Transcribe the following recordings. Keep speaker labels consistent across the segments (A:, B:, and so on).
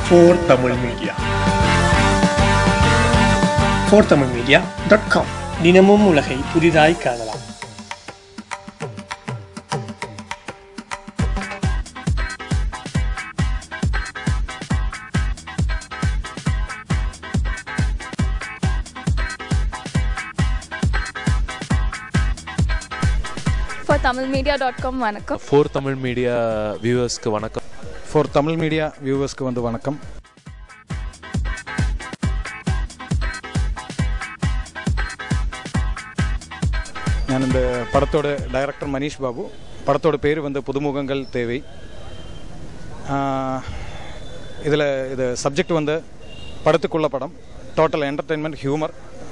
A: Four Tamil Media four Tamil Media dot com தினமும் உலகை புதிதாய் காணலாம்
B: for Tamil Media dot com வணக்கம்
C: ஃபோர் தமிழ் மீடியா வியூவர்ஸ்க்கு வணக்கம்
D: ஃபார் தமிழ் மீடியா வியூவர்ஸ்க்கு வந்து வணக்கம் ഞാൻ இந்த படத்தோட டைரக்டர் மனிஷ் பாபு படத்தோட பேர் வந்து புதுமுகங்கள் தேவை இதில் இது சப்ஜெக்ட் வந்து படத்துக்குள்ள படம் டோட்டல் என்டர்டெயின்மெண்ட் ஹியூமர்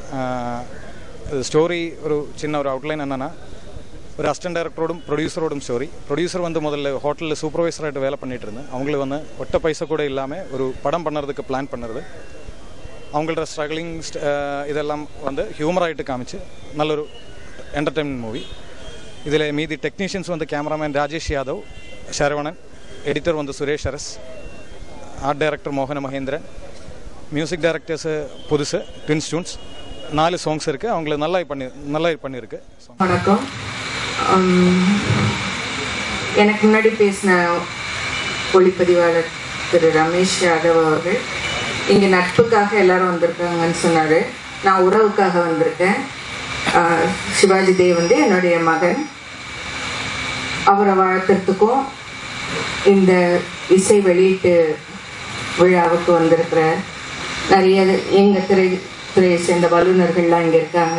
D: ஸ்டோரி ஒரு சின்ன ஒரு அவுட்லைன் என்னென்னா ஒரு அசிஸ்டன்ட் டைரக்டரோடும் ப்ரொடியூசரோடும் ஸ்டோரி ப்ரொடியூசர் வந்து முதல்ல ஹோட்டலில் சூப்பர்வைசராகிட்டு வேலை பண்ணிட்டு இருந்தேன் அவங்களுக்கு வந்து ஒட்ட பைசா கூட இல்லாமல் ஒரு படம் பண்ணுறதுக்கு பிளான் பண்ணுறது அவங்களோட ஸ்ட்ரகிளிங் இதெல்லாம் வந்து ஹியூமராகிட்டு காமிச்சு நல்லொரு என்டர்டெயின்மெண்ட் மூவி இதில் மீதி டெக்னீஷியன்ஸ் வந்து கேமராமேன் ராஜேஷ் யாதவ் சரவணன் எடிட்டர் வந்து சுரேஷ் அரஸ் ஆர்ட் டைரக்டர் மோகன மகேந்திரன் மியூசிக் டைரக்டர்ஸு புதுசு ட்வின் ஸ்டூன்ஸ் நாலு சாங்ஸ் இருக்குது அவங்கள நல்லா பண்ணி நல்லா பண்ணியிருக்கு
E: வணக்கம் உம், எனக்கு முன்னாடி பேசின ஒளிப்பதிவாளர் திரு ரமேஷ் யாதவ் அவர்கள் இங்கே நட்புக்காக எல்லாரும் வந்திருக்காங்கன்னு சொன்னார் நான் உறவுக்காக வந்திருக்கேன் ஆஹ், சிவாஜி தேவ் வந்து என்னுடைய மகன் அவரை வாழ்த்துறதுக்கும் இந்த இசை வெளியீட்டு விழாவுக்கு வந்திருக்கிற நிறைய எங்கள் திரை துறையை சேர்ந்த வல்லுநர்கள்லாம் இங்கே இருக்காங்க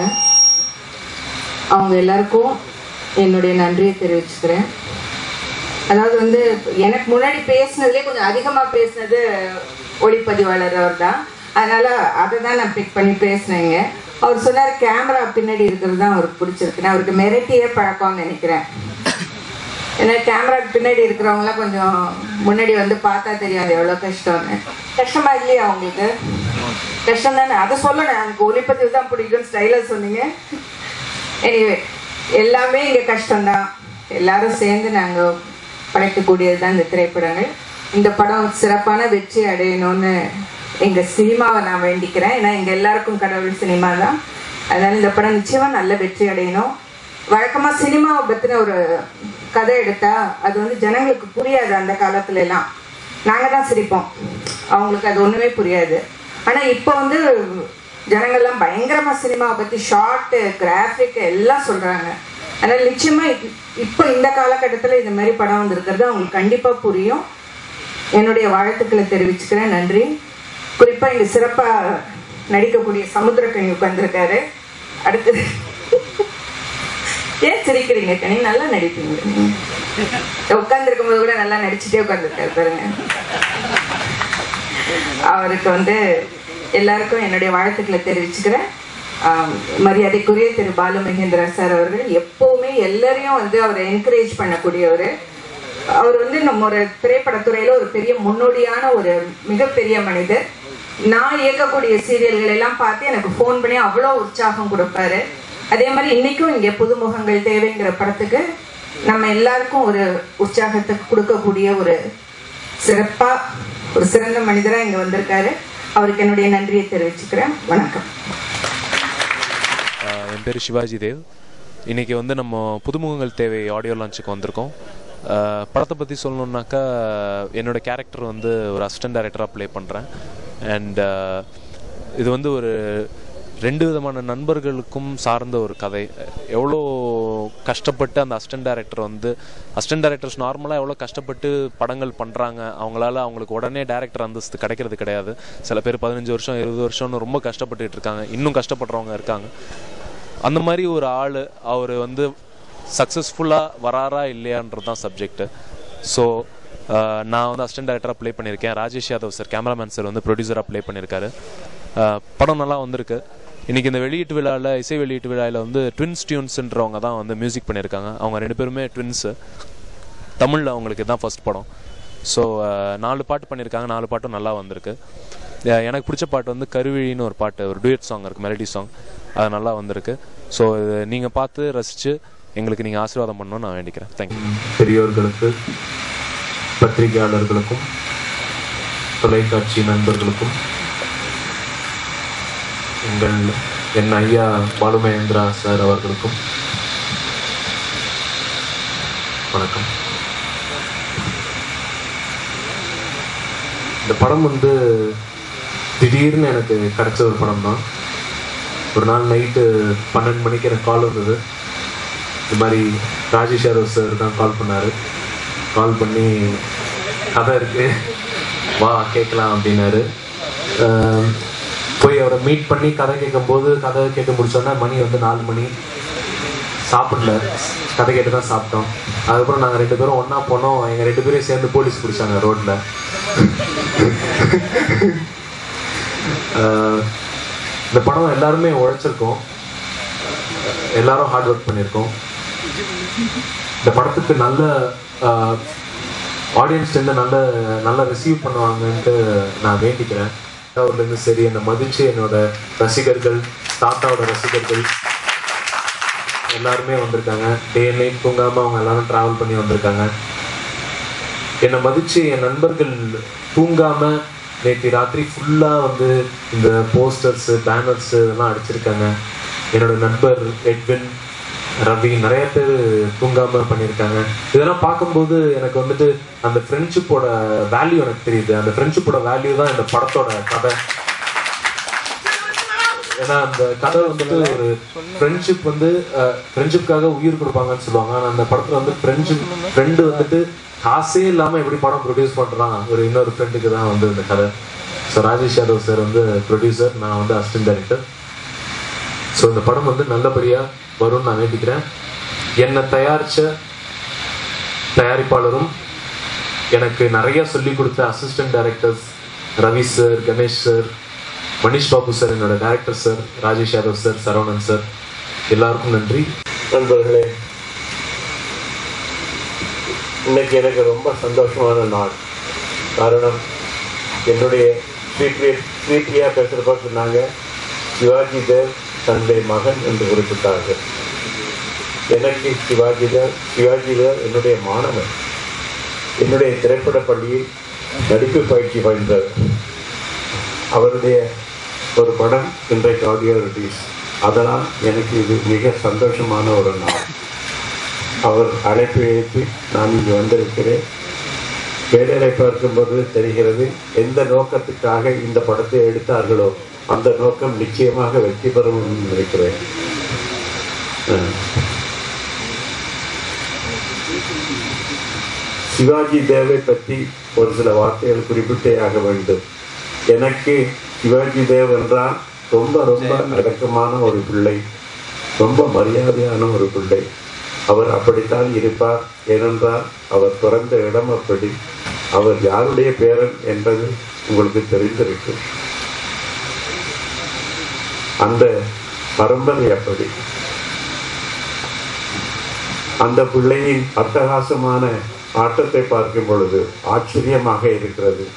E: அவங்க எல்லாருக்கும் என்னுடைய நன்றியை தெரிவிச்சுக்கிறேன் அதாவது வந்து எனக்கு முன்னாடி பேசுனதுலேயே கொஞ்சம் அதிகமாக பேசுனது ஒளிப்பதிவாளர் அவர் தான் அதனால அதை தான் நான் பிக் பண்ணி பேசினேங்க அவர் சொன்னார் கேமரா பின்னாடி இருக்கிறது தான் அவருக்கு பிடிச்சிருக்கு நான் அவருக்கு மிரட்டியே பழக்கம்னு நினைக்கிறேன் ஏன்னா கேமராக்கு பின்னாடி இருக்கிறவங்களாம் கொஞ்சம் முன்னாடி வந்து பார்த்தா தெரியாது எவ்வளோ கஷ்டம்னு கஷ்டமா இல்லையா அவங்களுக்கு கஷ்டம் தானே அதை சொல்லணும் எனக்கு ஒளிப்பதிவு தான் பிடிக்கும்னு ஸ்டைலாக சொன்னீங்க எனிவே எல்லாமே இங்கே கஷ்டம்தான் எல்லாரும் சேர்ந்து நாங்கள் படைக்கக்கூடியது தான் இந்த திரைப்படங்கள் இந்த படம் சிறப்பான வெற்றி அடையணும்னு எங்கள் சினிமாவை நான் வேண்டிக்கிறேன் ஏன்னா எங்கள் எல்லாருக்கும் கடவுள் சினிமா தான் அதனால இந்த படம் நிச்சயமாக நல்ல வெற்றி அடையணும் வழக்கமாக சினிமாவை பற்றின ஒரு கதை எடுத்தா அது வந்து ஜனங்களுக்கு புரியாது அந்த காலத்துல எல்லாம் நாங்கள் தான் சிரிப்போம் அவங்களுக்கு அது ஒன்றுமே புரியாது ஆனால் இப்போ வந்து ஜனங்கள்லாம் பயங்கரமாக சினிமாவை பற்றி ஷார்ட்டு கிராஃபிக் எல்லாம் சொல்கிறாங்க அதனால் நிச்சயமாக இப்போ இந்த காலகட்டத்தில் இந்த மாதிரி படம் வந்திருக்கிறது அவங்களுக்கு கண்டிப்பாக புரியும் என்னுடைய வாழ்த்துக்களை தெரிவிச்சுக்கிறேன் நன்றி குறிப்பாக இங்கே சிறப்பாக நடிக்கக்கூடிய சமுத்திரக்கணி உட்காந்துருக்காரு அடுத்தது ஏன் சிரிக்கிறீங்க கனி நல்லா நடிப்பீங்க உட்காந்துருக்கும் போது கூட நல்லா நடிச்சுட்டே உட்காந்துருக்காரு பாருங்க அவருக்கு வந்து எல்லாருக்கும் என்னுடைய வாழ்த்துக்களை தெரிவிச்சுக்கிறேன் ஆம், மரியாதைக்குரிய திரு பாலு மகேந்திரா சார் அவர்கள் எப்பவுமே எல்லாரையும் வந்து அவரை என்கரேஜ் பண்ணக்கூடியவர் அவர் வந்து நம்ம ஒரு திரைப்படத்துறையில ஒரு பெரிய முன்னோடியான ஒரு மிகப்பெரிய மனிதர் நான் இயக்கக்கூடிய சீரியல்கள் எல்லாம் பார்த்து எனக்கு ஃபோன் பண்ணி அவ்வளோ உற்சாகம் கொடுப்பாரு அதே மாதிரி இன்னைக்கும் இங்கே புதுமுகங்கள் தேவைங்கிற படத்துக்கு நம்ம எல்லாருக்கும் ஒரு உற்சாகத்தை கொடுக்கக்கூடிய ஒரு சிறப்பா ஒரு சிறந்த மனிதரா இங்க வந்திருக்காரு அவருக்கு என்னுடைய நன்றியை தெரிவிச்சுக்கிறேன் வணக்கம்
C: ஆஹ் என் பேர் சிவாஜி தேவ் இன்றைக்கி வந்து நம்ம புதுமுகங்கள் தேவை ஆடியோ லான்ச்சுக்கு வந்திருக்கோம் ஆஹ் படத்தை பற்றி சொல்லணுன்னாக்கா என்னோட கேரக்டர் வந்து ஒரு அசிஸ்டன்ட் டைரக்டராக ப்ளே பண்ணுறேன் அண்ட் இது வந்து ஒரு ரெண்டு விதமான நண்பர்களுக்கும் சார்ந்த ஒரு கதை எவ்வளோ கஷ்டப்பட்டு அந்த அசிஸ்டன்ட் டைரக்டர் வந்து அசிஸ்டன்ட் டைரக்டர்ஸ் நார்மலாக எவ்வளோ கஷ்டப்பட்டு படங்கள் பண்ணுறாங்க அவங்களால அவங்களுக்கு உடனே டேரக்டர் அந்தஸ்து கிடைக்கிறது கிடையாது சில பேர் பதினஞ்சு வருஷம் இருபது வருஷம்னு ரொம்ப கஷ்டப்பட்டுட்டு இருக்காங்க இன்னும் கஷ்டப்படுறவங்க இருக்காங்க அந்த மாதிரி ஒரு ஆள் அவர் வந்து சக்ஸஸ்ஃபுல்லாக வராரா இல்லையான்றது தான் சப்ஜெக்ட்டு ஸோ நான் வந்து அசிஸ்டன்ட் டைரக்டராக ப்ளே பண்ணியிருக்கேன் Rajesh Yadav sir cameraman sir வந்து ப்ரொடியூசராக ப்ளே பண்ணியிருக்காரு ஆஹ் படம் நல்லா வந்திருக்கு இன்றைக்கி இந்த வெளியீட்டு விழாவில் இசை வெளியீட்டு விழாவில் வந்து ட்வின்ஸ் டியூன்ஸ்ன்றவங்க தான் வந்து மியூசிக் பண்ணியிருக்காங்க அவங்க ரெண்டு பேருமே ட்வின்ஸு தமிழில் அவங்களுக்கு தான் ஃபர்ஸ்ட் படம் ஸோ நாலு பாட்டு பண்ணியிருக்காங்க நாலு பாட்டும் நல்லா வந்திருக்கு அஹ் எனக்கு பிடிச்ச பாட்டு வந்து கருவிழின்னு ஒரு பாட்டு ஒரு டூயட் சாங் இருக்குது மெலடி சாங் அது நல்லா வந்திருக்கு ஸோ நீங்கள் பார்த்து ரசித்து எங்களுக்கு நீங்கள் ஆசீர்வாதம் பண்ணணும்னு நான் வேண்டிக்கிறேன் தேங்க்யூ
F: பெரியோர்களுக்கு பத்திரிகையாளர்களுக்கும்
C: தொலைக்காட்சி நண்பர்களுக்கும் எங்கள் என் ஐயா பாலுமகேந்திரா சார் அவர்களுக்கும் வணக்கம் இந்த படம் வந்து திடீர்னு எனக்கு கிடைச்ச ஒரு படம் தான் ஒரு நாள் நைட்டு பன்னெண்டு மணிக்கு எனக்கு கால் வந்தது இந்த மாதிரி ராஜேஷ் யாதவ் சார் தான் கால் பண்ணார் கால் பண்ணி கதை இருக்கு வா கேட்கலாம் அப்படின்னாரு ஆஹ் போய் அவரை மீட் பண்ணி கதை கேட்கும்போது கதை கேட்டு முடிச்சோன்னா மணி வந்து நாலு மணி சாப்பிடல கதை கேட்டு தான் சாப்பிட்டோம் அதுக்கப்புறம் நாங்கள் ரெண்டு பேரும் ஒன்றா போனோம் எங்கள் ரெண்டு பேரையும் சேர்ந்து போலீஸ் பிடிச்சாங்க ரோட்டில் இந்த படம் எல்லாருமே உழைச்சிருக்கோம் எல்லாரும் ஹார்ட் ஒர்க் பண்ணியிருக்கோம் இந்த படத்துக்கு நல்ல ஆடியன்ஸ்லேருந்து நல்ல நல்லா ரிசீவ் பண்ணுவாங்கன்ட்டு நான் வேண்டிக்கிறேன் அவர்லேருந்து சரி என்னை மதிச்சு என்னோட ரசிகர்கள் தாத்தாவோட ரசிகர்கள் எல்லாருமே வந்திருக்காங்க டே நைட் தூங்காமல் அவங்க எல்லாரும் ட்ராவல் பண்ணி வந்திருக்காங்க என்னை மதிச்சு என் நண்பர்கள் தூங்காம நேற்று ராத்திரி ஃபுல்லாக வந்து இந்த போஸ்டர்ஸ் பேனர்ஸ் இதெல்லாம் அடிச்சிருக்காங்க என்னோட நண்பர் எட்வின் ரவி நிறைய பேர் தூங்காம பண்ணியிருக்காங்க இதெல்லாம் பார்க்கும்போது எனக்கு வந்துட்டு அந்த ஃப்ரெண்ட்ஷிப்போட வேல்யூ எனக்கு தெரியுது அந்த ஃப்ரெண்ட்ஷிப்போட வேல்யூ தான் இந்த படத்தோட கதை ஏன்னா அந்த கதை வந்துட்டு ஒரு ஃப்ரெண்ட்ஷிப் வந்து ஃப்ரெண்ட்ஷிப்காக உயிர் கொடுப்பாங்கன்னு சொல்லுவாங்க ஆனா அந்த படத்துல வந்து ஃப்ரெண்ட்ஷிப் ஃப்ரெண்டு வந்துட்டு காசே இல்லாம எப்படி படம் ப்ரொடியூஸ் பண்றான் ஒரு இன்னொரு ஃப்ரெண்டுக்கு தான் வந்து இந்த கதை ஸோ ராஜேஷ் யாதவ் சார் வந்து ப்ரொடியூசர் நான் வந்து அசிஸ்டன்ட் டைரக்டர் ஸோ இந்த படம் வந்து நல்லபடியா வரும்னு நான் வேண்டிக்கிறேன் என்னை தயாரிச்ச தயாரிப்பாளரும் எனக்கு நிறைய சொல்லி கொடுத்த assistant directors Ravi sir Ganesh sir Manish Babu sir என்னோட director sir Rajesh Yadav sir Saravanan sir எல்லாருக்கும் நன்றி
F: நண்பர்களே இன்னைக்கு எனக்கு ரொம்ப சந்தோஷமான நாள் காரணம் என்னுடைய ஸ்வீட்ரி ஸ்வீட்ரியாக பேசுகிறப்ப சொன்னாங்க சிவாஜி தேவ் தன்னுடைய மகன் என்று குறிப்பிட்டார்கள் எனக்கு சிவாஜி தேவ் சிவாஜி தேவ் என்னுடைய மாணவன் என்னுடைய திரைப்பட பள்ளியில் நடிப்பு பயிற்சி பயின்றவர் அவருடைய ஒரு படம் இன்றைக்கு ஆடியோ ரிலீஸ் அதனால் எனக்கு இது மிக சந்தோஷமான ஒரு நாள் அவர் அழைப்பு ஏற்று நான் இங்கு வந்திருக்கிறேன் வேலையை பார்க்கும்போது தெரிகிறது எந்த நோக்கத்துக்காக இந்த படத்தை எடுத்தார்களோ அந்த நோக்கம் நிச்சயமாக வெற்றி பெறும் என்று நினைக்கிறேன் அஹ். சிவாஜி தேவை பற்றி ஒரு சில வார்த்தைகள் குறிப்பிட்டே ஆக வேண்டும் எனக்கு சிவாஜி தேவ் என்றால் ரொம்ப ரொம்ப அடக்கமான ஒரு பிள்ளை ரொம்ப மரியாதையான ஒரு பிள்ளை அவர் அப்படித்தான் இருப்பார் ஏனென்றால் அவர் பிறந்த இடம் அப்படி அவர் யாருடைய பேரன் என்பது உங்களுக்கு தெரிந்திருக்கும் அந்த பரம்பரை அப்படி அந்த பிள்ளையின் அட்டகாசமான ஆட்டத்தை பார்க்கும் பொழுது ஆச்சரியமாக இருக்கிறது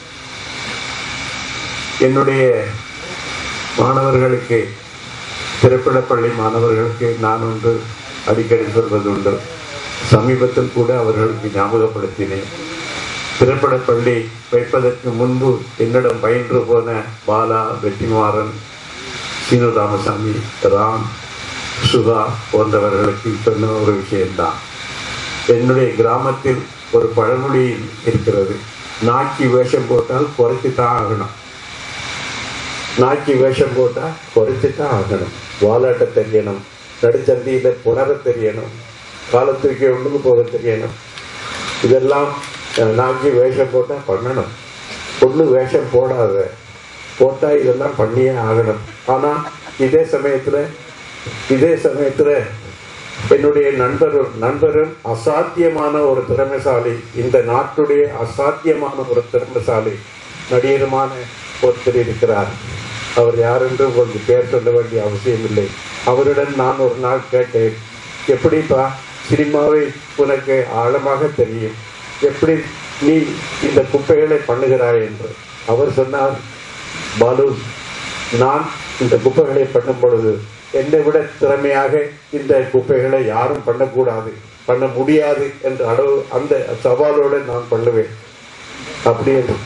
F: என்னுடைய மாணவர்களுக்கு திரைப்படப்பள்ளி மாணவர்களுக்கு நான் ஒன்று அடிக்கடி சொல்வது உண்டு சமீபத்தில் கூட அவர்களுக்கு ஞாபகப்படுத்தினேன் திரைப்படப்பள்ளி வைப்பதற்கு முன்பு என்னிடம் பயின்று போன பாலா வெற்றிமாறன் சீனு ராமசாமி ராம் சுதா போன்றவர்களுக்கு சொன்ன ஒரு விஷயம்தான் என்னுடைய கிராமத்தில் ஒரு பழமொழி இருக்கிறது நாக்கி வேஷம் போட்டால் குறைத்து தான் ஆகணும் நாக்கி வேஷம் போட்டால் குறைத்து தான் ஆகணும் வாலாட்ட தெரியணும் நடுச்சந்தியில புணர தெரியணும் காலத்துக்கு உள்ளுக்கு போக தெரியணும் இதெல்லாம் அஹ், நாக்கி வேஷம் போட்டால் பண்ணணும் பொண்ணு வேஷம் போடாத போட்டா இதெல்லாம் பண்ணியே ஆகணும் ஆனா இதே சமயத்துல இதே சமயத்துல என்னுடைய நண்பர் நண்பரும் அசாத்தியமான ஒரு திறமைசாலி இந்த நாட்டுடைய அசாத்தியமான ஒரு திறமைசாலி நடிகருமான ஒருத்தர் இருக்கிறார் அவர் யார் என்று உங்களுக்கு பேர் சொல்ல வேண்டிய அவசியம் இல்லை அவரிடம் நான் ஒரு நாள் கேட்டேன் எப்படிப்பா சினிமாவை உனக்கு ஆழமாக தெரியும் எப்படி நீ இந்த குப்பைகளை பண்ணுகிறாய் என்று அவர் சொன்னார் பாலு நான் இந்த குப்பைகளை பண்ணும் பொழுது என்னை விட திறமையாக இந்த குப்பைகளை யாரும் பண்ணக்கூடாது பண்ண முடியாது என்ற அளவு அந்த சவாலோடு நான் பண்ணுவேன் அப்படி என்று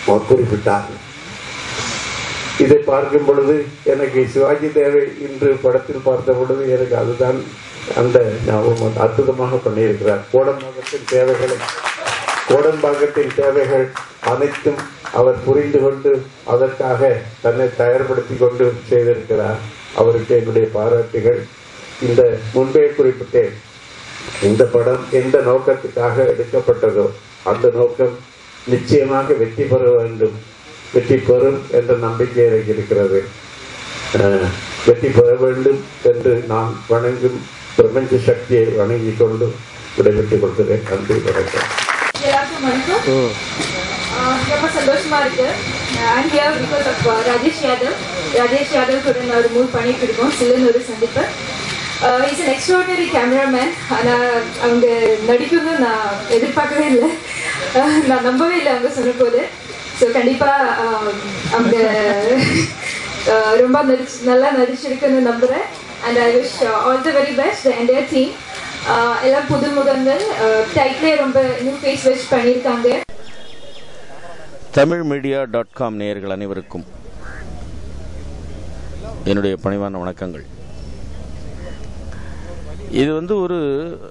F: அவர் குறிப்பிட்டார் இதை பார்க்கும் பொழுது எனக்கு சிவாஜி தேவை இன்று படத்தில் பார்த்த பொழுது எனக்கு அதுதான் அந்த ஞாபகம் வந்து அற்புதமாக பண்ணியிருக்கிறார் கோடம்பாக்கத்தின் தேவைகளை கோடம்பாக்கத்தின் தேவைகள் அனைத்தும் அவர் புரிந்து கொண்டு அதற்காக தன்னை தயார்படுத்தி கொண்டு செய்திருக்கிறார் அவருக்கு என்னுடைய பாராட்டுகள் இந்த முன்பே குறிப்பிட்டேன் இந்த படம் எந்த நோக்கத்துக்காக எடுக்கப்பட்டதோ அந்த நோக்கம் நிச்சயமாக வெற்றி பெற வேண்டும் வெற்றி பெறும் என்ற நம்பிக்கை எனக்கு இருக்கிறது அஹ், வெற்றி பெற வேண்டும் என்று நான் வணங்கும் பிரபஞ்ச சக்தியை வணங்கிக் கொண்டு விடைபெற்றுக் கொள்கிறேன் நன்றி வணக்கம்
B: எல்லாருக்கும் வணக்கம் ஆஹ் ரொம்ப சந்தோஷமா இருக்கு I'm here because of Rajesh Yadav Rajesh Yadav கூட நான் ஒரு மூவ் பண்ணிட்டு இருக்கோம் சில்லுன்னு ஒரு சந்திப்பு இஸ் அன் எக்ஸ்ட்ராடனரி கேமராமேன் ஆனால் அவங்க நடிக்கணும்னு நான் எதிர்பார்க்கவே இல்லை ஆஹ் நான் நம்பவே இல்லை அவங்க சொன்ன போது ஸோ கண்டிப்பாக அவங்க ஆஹ் ரொம்ப நடிச்சு நல்லா நடிச்சிருக்குன்னு நம்புகிறேன் and I wish all the very best the entire team எல்லாம் புதுமுகங்கள் டைட்லே ரொம்ப நியூ ஃபேஸ் வச்சு பண்ணியிருக்காங்க
G: தமிழ் மீடியா டாட் காம் நேயர்கள் அனைவருக்கும் என்னுடைய பணிவான வணக்கங்கள் இது வந்து ஒரு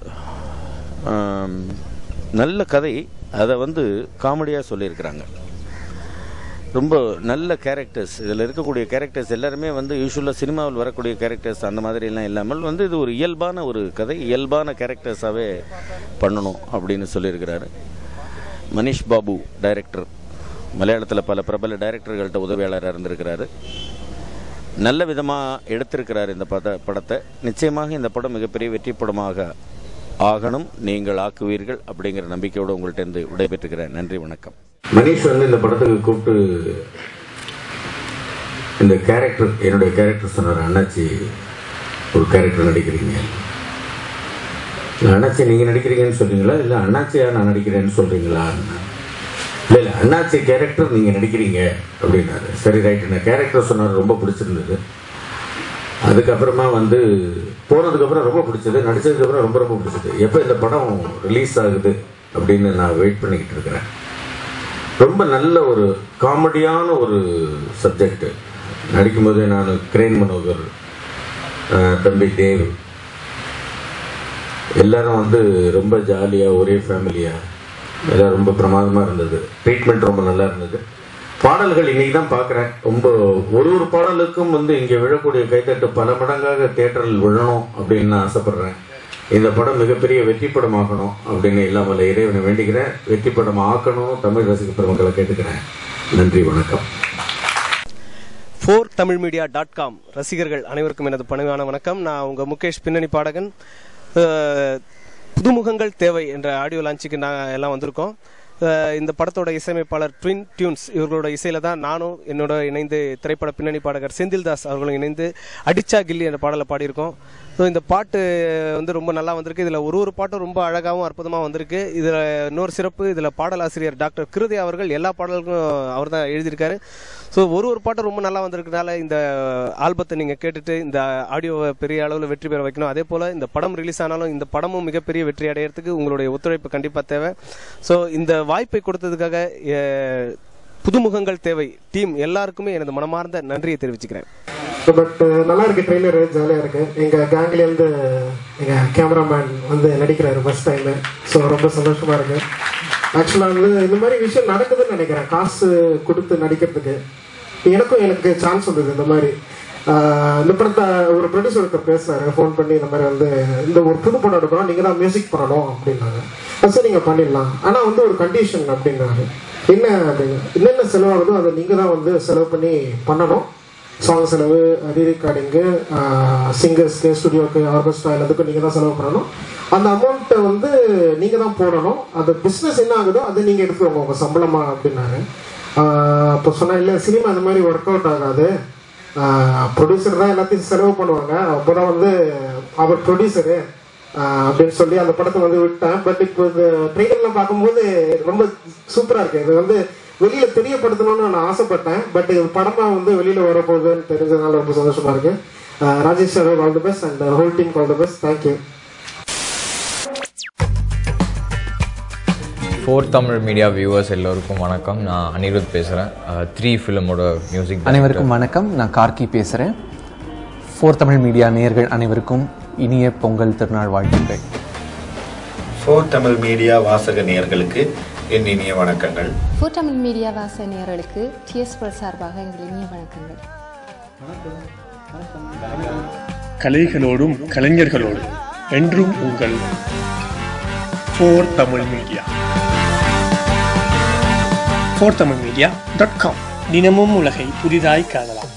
G: ஆம், நல்ல கதை அதை வந்து காமெடியாக சொல்லியிருக்கிறாங்க ரொம்ப நல்ல கேரக்டர்ஸ் இதில் இருக்கக்கூடிய கேரக்டர்ஸ் எல்லாருமே வந்து யூஸ்வலாக சினிமாவில் வரக்கூடிய கேரக்டர்ஸ் அந்த மாதிரிலாம் இல்லாமல் வந்து இது ஒரு இயல்பான ஒரு கதை இயல்பான கேரக்டர்ஸாகவே பண்ணணும் அப்படின்னு சொல்லியிருக்கிறாரு மனிஷ் பாபு டைரக்டர் மலையாளத்தில் பல பிரபல டைரக்டர்கள்ட்ட உதவியாளராக இருந்திருக்கிறாரு நல்ல விதமாக எடுத்திருக்கிறார் இந்த பட படத்தை நிச்சயமாக இந்த படம் மிகப்பெரிய வெற்றி படமாக ஆகணும் நீங்கள் ஆக்குவீர்கள் அப்படிங்கிற நம்பிக்கையோடு உங்கள்கிட்ட இருந்து விடைபெற்றுக்கிறேன் நன்றி வணக்கம்
F: மனிஷ் வந்து இந்த படத்துக்கு கூப்பிட்டு இந்த கேரக்டர் என்னுடைய கேரக்டர் சொன்னார் அண்ணாச்சி ஒரு கேரக்டர் நடிக்கிறீங்க இல்ல, அண்ணாச்சி நீங்கள் நடிக்கிறீங்கன்னு சொல்றீங்களா இல்லை அண்ணாச்சியா நான் நடிக்கிறேன்னு சொல்றீங்களா இல்லை இல்லை அண்ணாச்சி கேரக்டர் நீங்கள் நடிக்கிறீங்க அப்படின்னாரு சரி ரைட் இந்த கேரக்டர் சொன்னார் ரொம்ப பிடிச்சிருந்தது அதுக்கப்புறமா வந்து போனதுக்கப்புறம் ரொம்ப பிடிச்சது நடிச்சதுக்கப்புறம் ரொம்ப ரொம்ப பிடிச்சது எப்போ இந்த படம் ரிலீஸ் ஆகுது அப்படின்னு நான் வெயிட் பண்ணிக்கிட்டு இருக்கிறேன் ரொம்ப நல்ல ஒரு காமெடியான ஒரு சப்ஜெக்ட் நடிக்கும்போதே நான் கிரேன் மனோகர் அஹ், தம்பி தேவ் எல்லாரும் வந்து ரொம்ப ஜாலியாக ஒரே ஃபேமிலியாக எல்லாம் ரொம்ப பிரமாதமாக இருந்தது ட்ரீட்மெண்ட் ரொம்ப நல்லா இருந்தது பாடல்கள் இன்னைக்கு தான் பார்க்குறேன் ரொம்ப ஒரு ஒரு பாடலுக்கும் வந்து இங்கே விழக்கூடிய கைத்தட்டு பல மடங்காக தேட்டரில் விழணும் அப்படின்னு நான் ஆசைப்படுறேன் இந்த படம் மிகப்பெரிய வெற்றி படமாகணும் அப்படின்னு இல்லாமல் இறைவனை வேண்டிக்கிறேன் வெற்றி படம் ஆக்கணும் தமிழ் ரசிக பெருமக்களை கேட்டுக்கிறேன் நன்றி வணக்கம்
A: four Tamil Media dot com ரசிகர்கள் அனைவருக்கும் எனது பணிவான வணக்கம் நான் உங்கள் முகேஷ் பின்னணி பாடகன் அஹ், புதுமுகங்கள் தேவை என்ற ஆடியோ லான்ச்சுக்கு நான் எல்லாம் வந்திருக்கோம் அஹ், இந்த படத்தோட இசையமைப்பாளர் ட்வின் டியூன்ஸ் இவர்களோட இசையில தான் நானும் என்னோட இணைந்து திரைப்பட பின்னணி பாடகர் செந்தில்தாஸ் அவர்களும் இணைந்து அடிச்சா கில்லி என்ற பாடலை பாடியிருக்கோம் ஸோ இந்த பாட்டு வந்து ரொம்ப நல்லா வந்திருக்கு இதில் ஒரு ஒரு பாட்டும் ரொம்ப அழகாகவும் அற்புதமாக வந்திருக்கு இதில் இன்னொரு சிறப்பு இதில் பாடலாசிரியர் டாக்டர் கிருதி அவர்கள் எல்லா பாடல்களுக்கும் அவர் தான் எழுதியிருக்காரு ஸோ ஒரு ஒரு பாட்டும் ரொம்ப நல்லா வந்திருக்கனால இந்த ஆல்பத்தை நீங்கள் கேட்டுட்டு இந்த ஆடியோவை பெரிய அளவில் வெற்றி பெற வைக்கணும் அதே போல் இந்த படம் ரிலீஸ் ஆனாலும் இந்த படமும் மிகப்பெரிய வெற்றி அடையிறதுக்கு உங்களுடைய ஒத்துழைப்பு கண்டிப்பாக தேவை ஸோ இந்த வாய்ப்பை கொடுத்ததுக்காக அஹ், புதுமுகங்கள் தேவை டீம் எல்லாருக்குமே எனது மனமார்ந்த நன்றியை தெரிவிச்சுக்கிறேன்
H: பட் நல்லா இருக்கு ட்ரெய்லர் ஜாலியாக இருக்கு எங்க கேங்ல இருந்து எங்க கேமராமேன் வந்து நடிக்கிறாரு ஃபர்ஸ்ட் டைம் ஸோ ரொம்ப சந்தோஷமா இருக்கு ஆக்சுவலாக வந்து இந்த மாதிரி விஷயம் நடக்குதுன்னு நினைக்கிறேன் காசு கொடுத்து நடிக்கிறதுக்கு எனக்கும் எனக்கு சான்ஸ் வந்தது இந்த மாதிரி ஆஹ் இந்த படத்தை ஒரு ப்ரொடியூசர் ஒருத்தர் பேசினாரு ஃபோன் பண்ணி இந்த மாதிரி வந்து இந்த ஒரு புது படம் எடுக்கிறோம் நீங்கள் தான் மியூசிக் பண்ணணும் அப்படின்னாங்க ஃபர்ஸ்ட் நீங்கள் பண்ணிடலாம் ஆனால் வந்து ஒரு கண்டிஷன் அப்படின்னாரு என்ன அப்படிங்க என்னென்ன செலவாகுதோ அதை நீங்கள் தான் வந்து செலவு பண்ணி பண்ணணும் சாங் செலவு ரீரெக்கார்டிங்கு சிங்கர்ஸ்க்கு ஸ்டுடியோக்கு ஆர்கெஸ்ட்ரா எல்லாத்துக்கும் நீங்கள் தான் செலவு பண்ணணும் அந்த அமௌண்ட்டை வந்து நீங்கள் தான் போடணும் அந்த பிஸ்னஸ் என்ன ஆகுதோ அதை நீங்கள் எடுத்துக்கோங்க உங்கள் சம்பளமா அப்படின்னாரு ஆஹ் அப்போ சொன்னேன் இல்லை சினிமா இந்த மாதிரி ஒர்க் அவுட் ஆகாது ப்ரொடியூசர் தான் எல்லாத்தையும் செலவு பண்ணுவாங்க அப்போதான் வந்து அவர் ப்ரொடியூசரு அப்படின்னு சொல்லி அந்த படத்தை வந்து விட்டேன் பட் இப்போ இந்த ட்ரெயிலர்ல பார்க்கும்போது ரொம்ப சூப்பரா இருக்கு இது வந்து வெளியில தெரியப்படுத்தணும்னு நான் ஆசைப்பட்டேன் பட் இது படமா வந்து வெளியில வரப்போகுதுன்னு தெரிஞ்சதுனால ரொம்ப சந்தோஷமா இருக்கு ah Rajesh sir all the best and whole team all the best thank you
I: four Tamil Media viewers எல்லோருக்கும் வணக்கம் நான் அனிருத் பேசுகிறேன் த்ரீ ஃபிலிமோட மியூசிக்
J: அனைவருக்கும் வணக்கம் நான் கார்கி பேசுகிறேன் ஃபோர் தமிழ் மீடியா நேயர்கள் அனைவருக்கும் இனிய பொங்கல் திருநாள் வாழ்த்துக்கள்
K: ஃபோர் தமிழ் மீடியா வாசக நேயர்களுக்கு என் இனிய வணக்கங்கள்
L: ஃபோர் தமிழ் மீடியா வாச நேயர்களுக்கு டிஎஸ் பல் சார்பாக எங்கள் இனிய வணக்கங்கள்
M: கலைகளோடும் கலைஞர்களோடும் என்றும் உங்கள் four Tamil Media four Tamil Media dot com தினமும் உலகை புதிதாய் காணலாம்